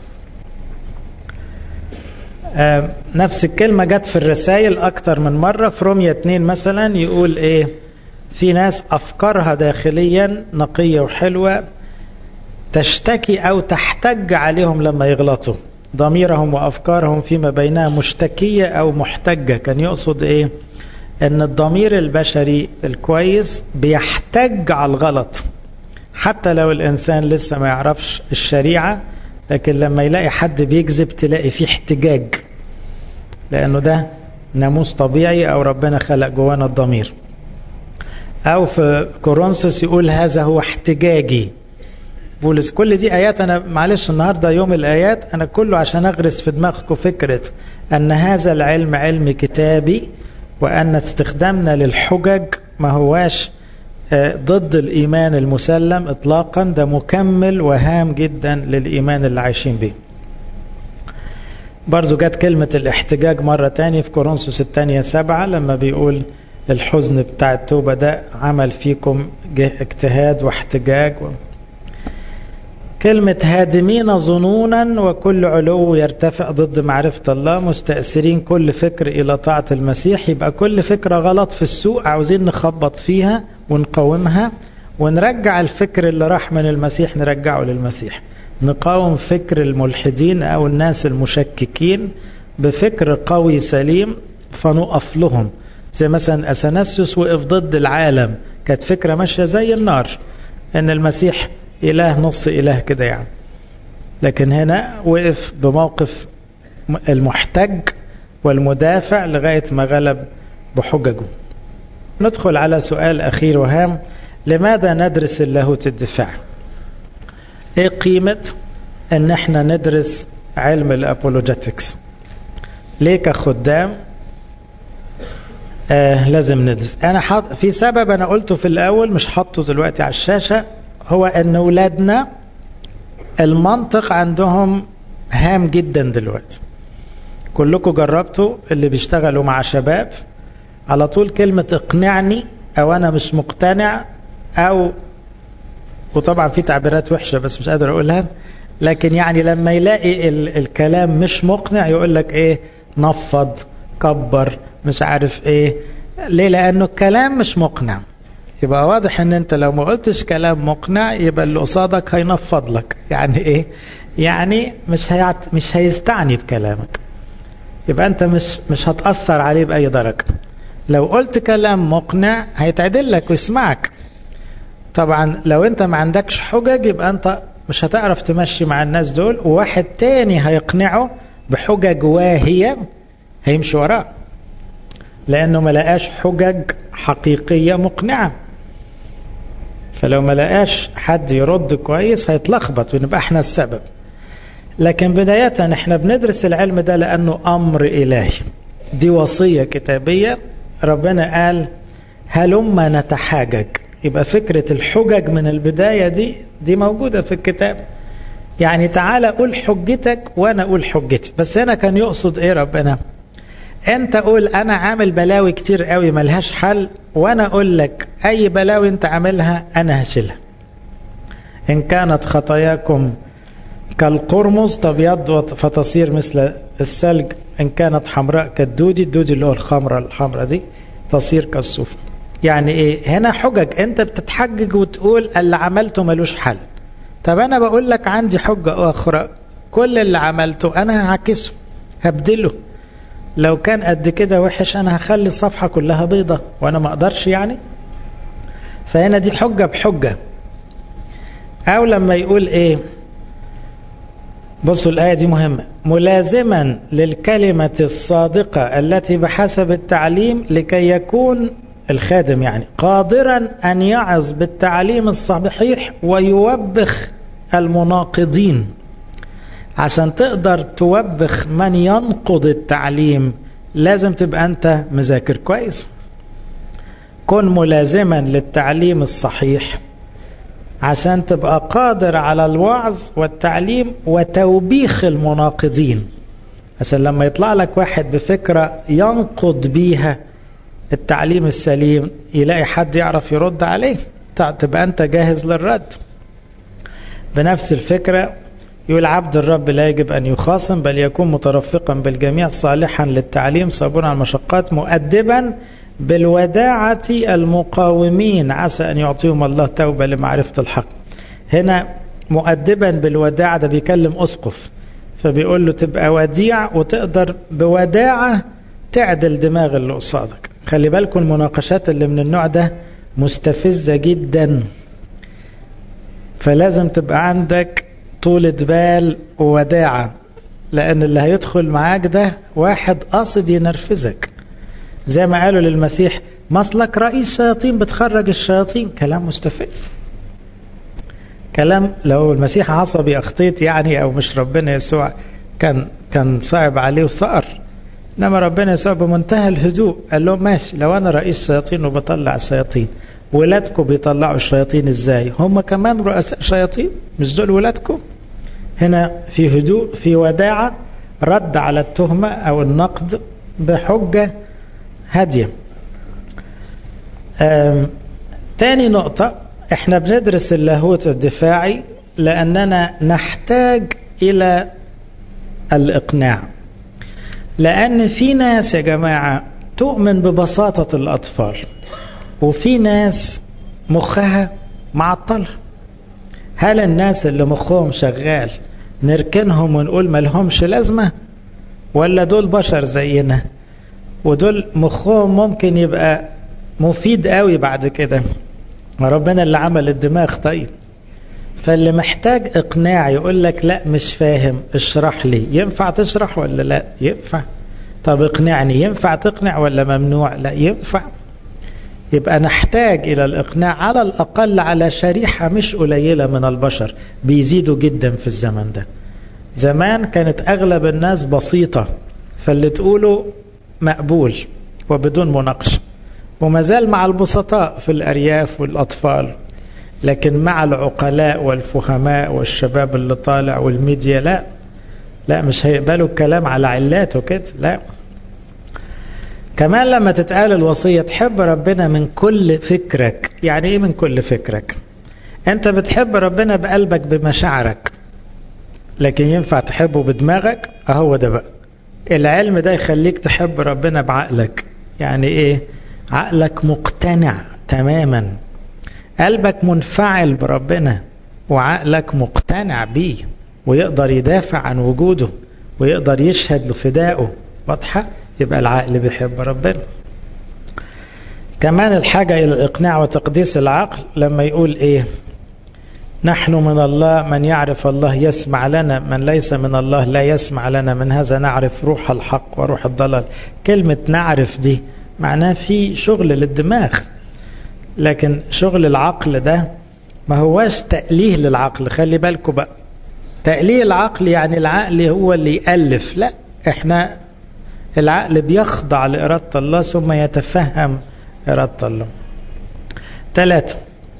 آه نفس الكلمة جت في الرسائل أكتر من مرة في رومية 2 مثلا يقول إيه في ناس أفكارها داخليا نقية وحلوة تشتكي أو تحتج عليهم لما يغلطوا ضميرهم وأفكارهم فيما بينها مشتكية أو محتجة كان يقصد إيه أن الضمير البشري الكويس بيحتج على الغلط حتى لو الإنسان لسه ما يعرفش الشريعة لكن لما يلاقي حد بيكذب تلاقي فيه احتجاج لأنه ده ناموس طبيعي أو ربنا خلق جوانا الضمير أو في كورنثوس يقول هذا هو احتجاجي بولس كل دي آيات أنا معلش النهاردة يوم الآيات أنا كله عشان أغرس في دماغكم فكرة أن هذا العلم علم كتابي وأن استخدامنا للحجج ما هواش ضد الإيمان المسلم إطلاقا ده مكمل وهام جدا للإيمان اللي عايشين به برضو جت كلمة الاحتجاج مرة تاني في كورنثوس الثانية سبعة لما بيقول الحزن بتاع التوبة ده عمل فيكم اجتهاد واحتجاج و... كلمة هادمين ظنونا وكل علو يرتفع ضد معرفة الله مستأثرين كل فكر إلى طاعة المسيح يبقى كل فكرة غلط في السوق عاوزين نخبط فيها ونقاومها ونرجع الفكر اللي راح من المسيح نرجعه للمسيح نقاوم فكر الملحدين أو الناس المشككين بفكر قوي سليم فنقف لهم زي مثلا أثناسيوس وقف ضد العالم كانت فكرة ماشية زي النار إن المسيح إله نص إله كده يعني لكن هنا وقف بموقف المحتج والمدافع لغاية ما غلب بحججه ندخل على سؤال أخير وهام لماذا ندرس اللاهوت الدفاع ايه قيمة ان احنا ندرس علم الابولوجيتكس ليه كخدام آه لازم ندرس انا حاط في سبب انا قلته في الاول مش حاطه دلوقتي على الشاشة هو ان اولادنا المنطق عندهم هام جدا دلوقتي كلكم جربتوا اللي بيشتغلوا مع شباب على طول كلمة اقنعني او انا مش مقتنع او وطبعا في تعبيرات وحشة بس مش قادر اقولها لكن يعني لما يلاقي ال الكلام مش مقنع يقول لك ايه نفض كبر مش عارف ايه ليه لانه الكلام مش مقنع يبقى واضح ان انت لو ما قلتش كلام مقنع يبقى اللي قصادك هينفض لك يعني ايه يعني مش هيعت... مش هيستعني بكلامك يبقى انت مش مش هتأثر عليه بأي درجة لو قلت كلام مقنع هيتعدل لك ويسمعك طبعا لو انت ما عندكش حجج يبقى انت مش هتعرف تمشي مع الناس دول وواحد تاني هيقنعه بحجج واهية هيمشي وراه لأنه ما لقاش حجج حقيقية مقنعة فلو ما لقاش حد يرد كويس هيتلخبط ونبقى احنا السبب لكن بداية احنا بندرس العلم ده لأنه أمر إلهي دي وصية كتابية ربنا قال هلما نتحاجج يبقى فكرة الحجج من البداية دي دي موجودة في الكتاب يعني تعالى قول حجتك وانا اقول حجتي بس هنا كان يقصد ايه ربنا انت قول انا عامل بلاوي كتير قوي ملهاش حل وانا اقول لك اي بلاوي انت عاملها انا هشيلها ان كانت خطاياكم كالقرمز تبيض فتصير مثل الثلج ان كانت حمراء كالدودي الدودي اللي هو الخمره الحمراء دي تصير كالصوف يعني ايه هنا حجج انت بتتحجج وتقول اللي عملته ملوش حل طب انا بقول لك عندي حجة اخرى كل اللي عملته انا هعكسه هبدله لو كان قد كده وحش انا هخلي الصفحة كلها بيضة وانا ما اقدرش يعني فهنا دي حجة بحجة او لما يقول ايه بصوا الآية دي مهمة ملازما للكلمة الصادقة التي بحسب التعليم لكي يكون الخادم يعني قادرا أن يعظ بالتعليم الصحيح ويوبخ المناقضين عشان تقدر توبخ من ينقض التعليم لازم تبقى أنت مذاكر كويس كن ملازما للتعليم الصحيح عشان تبقى قادر على الوعظ والتعليم وتوبيخ المناقضين عشان لما يطلع لك واحد بفكرة ينقض بيها التعليم السليم يلاقي حد يعرف يرد عليه تبقى أنت جاهز للرد بنفس الفكرة يقول عبد الرب لا يجب أن يخاصم بل يكون مترفقا بالجميع صالحا للتعليم صابرا على المشقات مؤدبا بالوداعة المقاومين عسى أن يعطيهم الله توبة لمعرفة الحق هنا مؤدبا بالوداعة ده بيكلم أسقف فبيقول له تبقى وديع وتقدر بوداعة تعدل دماغ اللي قصادك خلي بالكم المناقشات اللي من النوع ده مستفزة جدا فلازم تبقى عندك طولة بال ووداعة لأن اللي هيدخل معاك ده واحد قاصد ينرفزك زي ما قالوا للمسيح مصلك رئيس شياطين بتخرج الشياطين كلام مستفز كلام لو المسيح عصبي أخطيت يعني أو مش ربنا يسوع كان كان صعب عليه وصقر انما ربنا يسوع بمنتهى الهدوء قال لهم ماشي لو انا رئيس شياطين وبطلع الشياطين ولادكم بيطلعوا الشياطين ازاي هم كمان رؤساء شياطين مش دول ولادكم هنا في هدوء في وداعة رد على التهمة او النقد بحجة هادية تاني نقطة احنا بندرس اللاهوت الدفاعي لأننا نحتاج إلى الإقناع لأن في ناس يا جماعة تؤمن ببساطة الأطفال وفي ناس مخها معطلة هل الناس اللي مخهم شغال نركنهم ونقول ملهمش لازمة ولا دول بشر زينا ودول مخهم ممكن يبقى مفيد قوي بعد كده ربنا اللي عمل الدماغ طيب فاللي محتاج اقناع يقول لك لا مش فاهم اشرح لي ينفع تشرح ولا لا ينفع طب اقنعني ينفع تقنع ولا ممنوع لا ينفع يبقى نحتاج الى الاقناع على الاقل على شريحة مش قليلة من البشر بيزيدوا جدا في الزمن ده زمان كانت اغلب الناس بسيطة فاللي تقوله مقبول وبدون مناقشة وما زال مع البسطاء في الارياف والاطفال لكن مع العقلاء والفهماء والشباب اللي طالع والميديا لا لا مش هيقبلوا الكلام على علاته كده لا كمان لما تتقال الوصية تحب ربنا من كل فكرك يعني ايه من كل فكرك انت بتحب ربنا بقلبك بمشاعرك لكن ينفع تحبه بدماغك اهو ده بقى العلم ده يخليك تحب ربنا بعقلك يعني ايه عقلك مقتنع تماما قلبك منفعل بربنا وعقلك مقتنع بيه ويقدر يدافع عن وجوده ويقدر يشهد لفدائه واضحة يبقى العقل بيحب ربنا كمان الحاجة إلى الإقناع وتقديس العقل لما يقول إيه نحن من الله من يعرف الله يسمع لنا من ليس من الله لا يسمع لنا من هذا نعرف روح الحق وروح الضلال كلمة نعرف دي معناه في شغل للدماغ لكن شغل العقل ده ما هواش تأليه للعقل خلي بالكم بقى تأليه العقل يعني العقل هو اللي يألف لا احنا العقل بيخضع لإرادة الله ثم يتفهم إرادة الله ثلاثة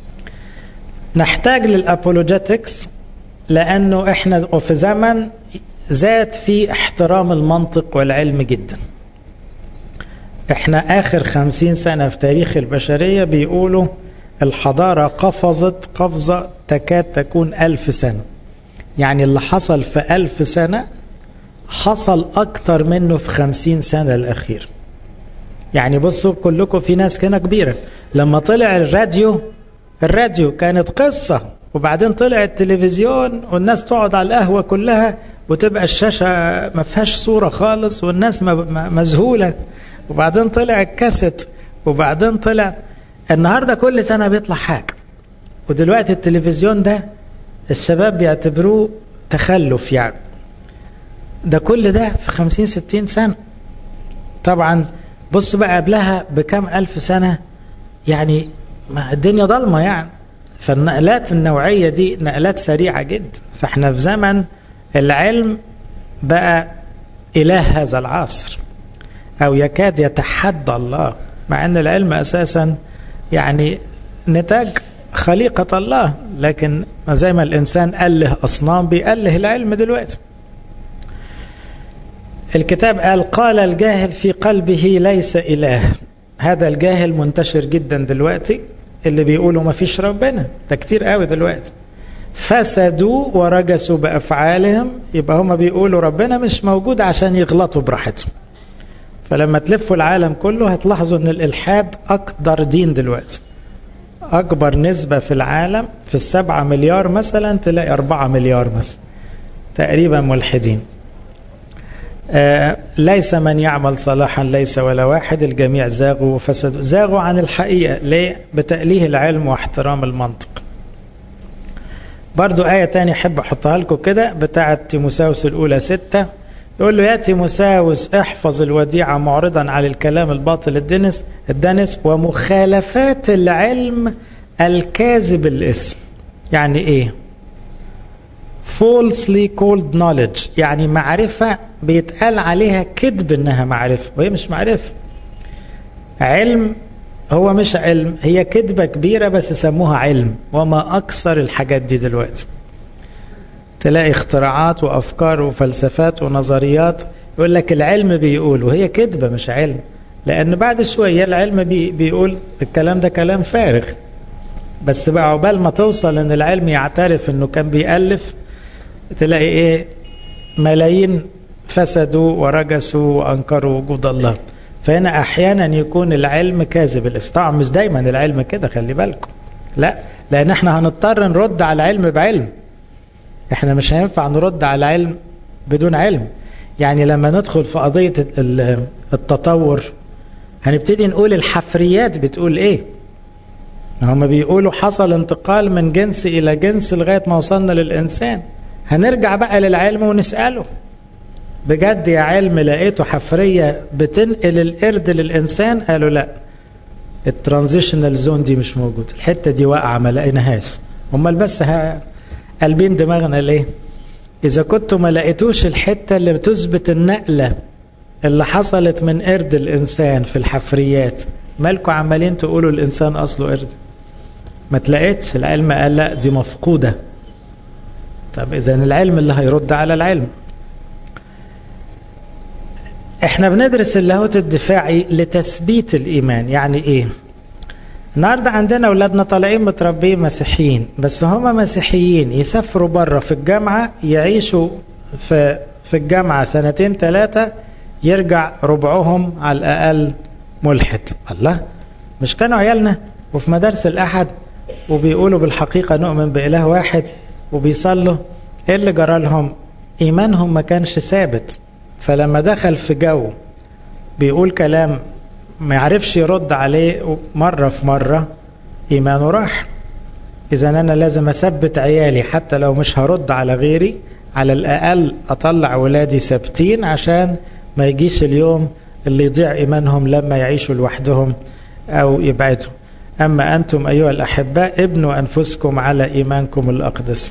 نحتاج للأبولوجيتكس لأنه إحنا في زمن زاد في احترام المنطق والعلم جدا إحنا آخر خمسين سنة في تاريخ البشرية بيقولوا الحضارة قفزت قفزة تكاد تكون ألف سنة يعني اللي حصل في ألف سنة حصل أكتر منه في خمسين سنة الأخير يعني بصوا كلكم في ناس هنا كبيرة لما طلع الراديو الراديو كانت قصة وبعدين طلع التلفزيون والناس تقعد على القهوة كلها وتبقى الشاشة ما فيهاش صورة خالص والناس مذهولة وبعدين طلع الكاسيت وبعدين طلع النهاردة كل سنة بيطلع حاجة ودلوقتي التلفزيون ده الشباب بيعتبروه تخلف يعني ده كل ده في خمسين ستين سنة طبعا بص بقى قبلها بكم ألف سنة يعني ما الدنيا ضلمة يعني فالنقلات النوعية دي نقلات سريعة جدا فاحنا في زمن العلم بقى إله هذا العصر أو يكاد يتحدى الله مع أن العلم أساسا يعني نتاج خليقة الله لكن زي ما الإنسان أله أصنام بيأله العلم دلوقتي الكتاب قال قال الجاهل في قلبه ليس إله هذا الجاهل منتشر جدا دلوقتي اللي بيقولوا ما فيش ربنا ده كتير قوي دلوقتي فسدوا ورجسوا بأفعالهم يبقى هم بيقولوا ربنا مش موجود عشان يغلطوا براحتهم فلما تلفوا العالم كله هتلاحظوا ان الإلحاد أقدر دين دلوقتي أكبر نسبة في العالم في السبعة مليار مثلا تلاقي أربعة مليار مثلا تقريبا ملحدين آه ليس من يعمل صلاحا ليس ولا واحد الجميع زاغوا وفسدوا زاغوا عن الحقيقة ليه بتأليه العلم واحترام المنطق برضو آية تانية أحب أحطها لكم كده بتاعة تيموساوس الأولى ستة يقول له يا تيموساوس احفظ الوديعة معرضا على الكلام الباطل الدنس الدنس ومخالفات العلم الكاذب الاسم يعني ايه falsely called knowledge يعني معرفة بيتقال عليها كذب انها معرفة وهي مش معرفة علم هو مش علم هي كذبة كبيرة بس سموها علم وما أكثر الحاجات دي دلوقتي تلاقي اختراعات وأفكار وفلسفات ونظريات يقول لك العلم بيقول وهي كذبة مش علم لأن بعد شوية العلم بي بيقول الكلام ده كلام فارغ بس بقى عقبال ما توصل ان العلم يعترف انه كان بيألف تلاقي ايه ملايين فسدوا ورجسوا وانكروا وجود الله فهنا احيانا يكون العلم كاذب الاستطاع مش دايما العلم كده خلي بالكم لا لان احنا هنضطر نرد على العلم بعلم احنا مش هينفع نرد على العلم بدون علم يعني لما ندخل في قضية التطور هنبتدي نقول الحفريات بتقول ايه هم بيقولوا حصل انتقال من جنس الى جنس لغاية ما وصلنا للانسان هنرجع بقى للعلم ونسأله بجد يا علم لقيته حفرية بتنقل القرد للإنسان قالوا لا الترانزيشنال زون دي مش موجود الحتة دي واقعة ما لقيناهاش امال بس قلبين دماغنا ليه إذا كنتوا ما لقيتوش الحتة اللي بتثبت النقلة اللي حصلت من قرد الإنسان في الحفريات مالكوا عمالين تقولوا الإنسان أصله قرد ما تلاقيتش العلم قال لا دي مفقودة طب إذا العلم اللي هيرد على العلم احنا بندرس اللاهوت الدفاعي لتثبيت الإيمان يعني إيه النهارده عندنا اولادنا طالعين متربيين مسيحيين بس هما مسيحيين يسافروا بره في الجامعه يعيشوا في في الجامعه سنتين ثلاثه يرجع ربعهم على الاقل ملحد الله مش كانوا عيالنا وفي مدارس الاحد وبيقولوا بالحقيقه نؤمن باله واحد وبيصلوا ايه اللي جرى لهم ايمانهم ما كانش ثابت فلما دخل في جو بيقول كلام ما يعرفش يرد عليه مرة في مرة إيمانه راح إذا أنا لازم أثبت عيالي حتى لو مش هرد على غيري على الأقل أطلع ولادي ثابتين عشان ما يجيش اليوم اللي يضيع إيمانهم لما يعيشوا لوحدهم أو يبعدوا أما أنتم أيها الأحباء ابنوا أنفسكم على إيمانكم الأقدس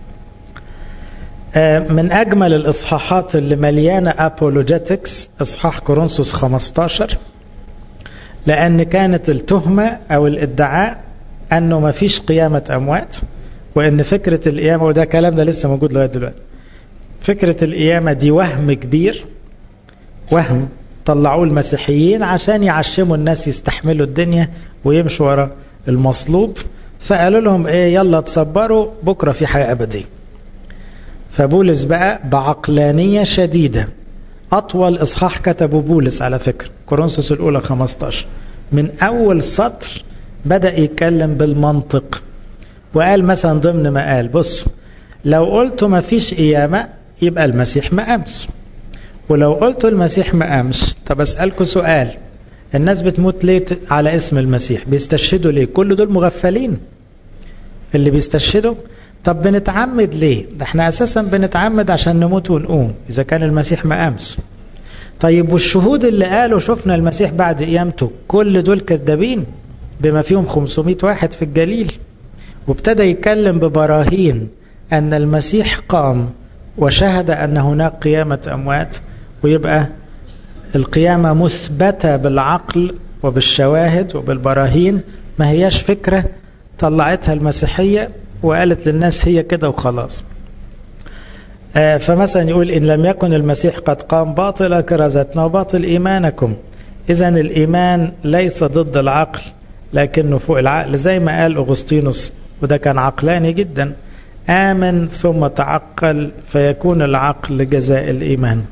من أجمل الإصحاحات اللي مليانة أبولوجيتكس إصحاح كورنثوس 15 لأن كانت التهمة أو الادعاء أنه ما فيش قيامة أموات وأن فكرة القيامة وده كلام ده لسه موجود لغاية دلوقتي فكرة القيامة دي وهم كبير وهم طلعوه المسيحيين عشان يعشموا الناس يستحملوا الدنيا ويمشوا ورا المصلوب فقالوا لهم ايه يلا تصبروا بكرة في حياة أبدية فبولس بقى بعقلانية شديدة أطول إصحاح كتبه بولس على فكرة كورنثوس الأولى 15 من أول سطر بدأ يتكلم بالمنطق وقال مثلا ضمن ما قال بصوا لو قلتوا ما فيش قيامة يبقى المسيح ما قامش ولو قلتوا المسيح ما قامش طب أسألكم سؤال الناس بتموت ليه على اسم المسيح بيستشهدوا ليه كل دول مغفلين اللي بيستشهدوا طب بنتعمد ليه ده احنا اساسا بنتعمد عشان نموت ونقوم اذا كان المسيح ما قامش طيب والشهود اللي قالوا شفنا المسيح بعد قيامته كل دول كذابين بما فيهم 500 واحد في الجليل وابتدى يتكلم ببراهين ان المسيح قام وشهد ان هناك قيامه اموات ويبقى القيامه مثبته بالعقل وبالشواهد وبالبراهين ما هياش فكره طلعتها المسيحيه وقالت للناس هي كده وخلاص آه فمثلا يقول إن لم يكن المسيح قد قام باطل كرزتنا وباطل إيمانكم إذا الإيمان ليس ضد العقل لكنه فوق العقل زي ما قال أغسطينوس وده كان عقلاني جدا آمن ثم تعقل فيكون العقل جزاء الإيمان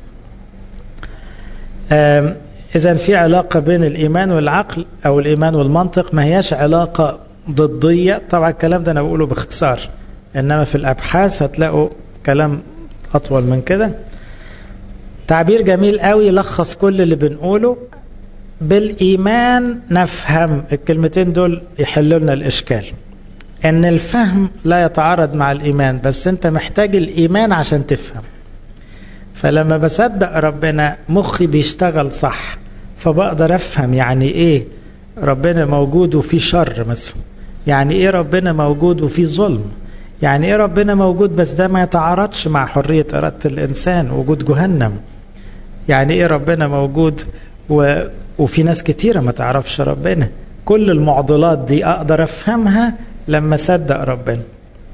آه إذا في علاقة بين الإيمان والعقل أو الإيمان والمنطق ما هياش علاقة ضدية طبعا الكلام ده أنا بقوله باختصار إنما في الأبحاث هتلاقوا كلام أطول من كده تعبير جميل قوي يلخص كل اللي بنقوله بالإيمان نفهم الكلمتين دول يحلوا لنا الإشكال إن الفهم لا يتعارض مع الإيمان بس أنت محتاج الإيمان عشان تفهم فلما بصدق ربنا مخي بيشتغل صح فبقدر أفهم يعني إيه ربنا موجود وفي شر مثلا يعني ايه ربنا موجود وفي ظلم يعني ايه ربنا موجود بس ده ما يتعارضش مع حرية إرادة الإنسان وجود جهنم يعني ايه ربنا موجود و... وفي ناس كتيرة ما تعرفش ربنا كل المعضلات دي أقدر أفهمها لما صدق ربنا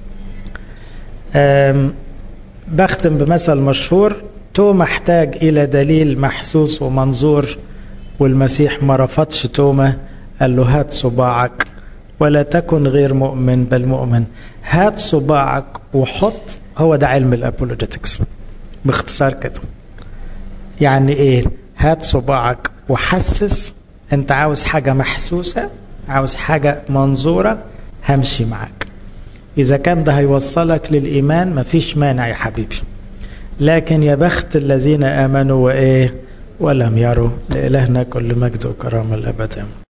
أم... بختم بمثل مشهور توما احتاج إلى دليل محسوس ومنظور والمسيح ما رفضش توما قال له هات صباعك ولا تكن غير مؤمن بل مؤمن هات صباعك وحط هو ده علم الابولوجيتكس باختصار كده يعني ايه هات صباعك وحسس انت عاوز حاجة محسوسة عاوز حاجة منظورة همشي معاك إذا كان ده هيوصلك للإيمان مفيش مانع يا حبيبي لكن يا بخت الذين آمنوا وإيه ولم يروا لإلهنا كل مجد وكرامة الأبد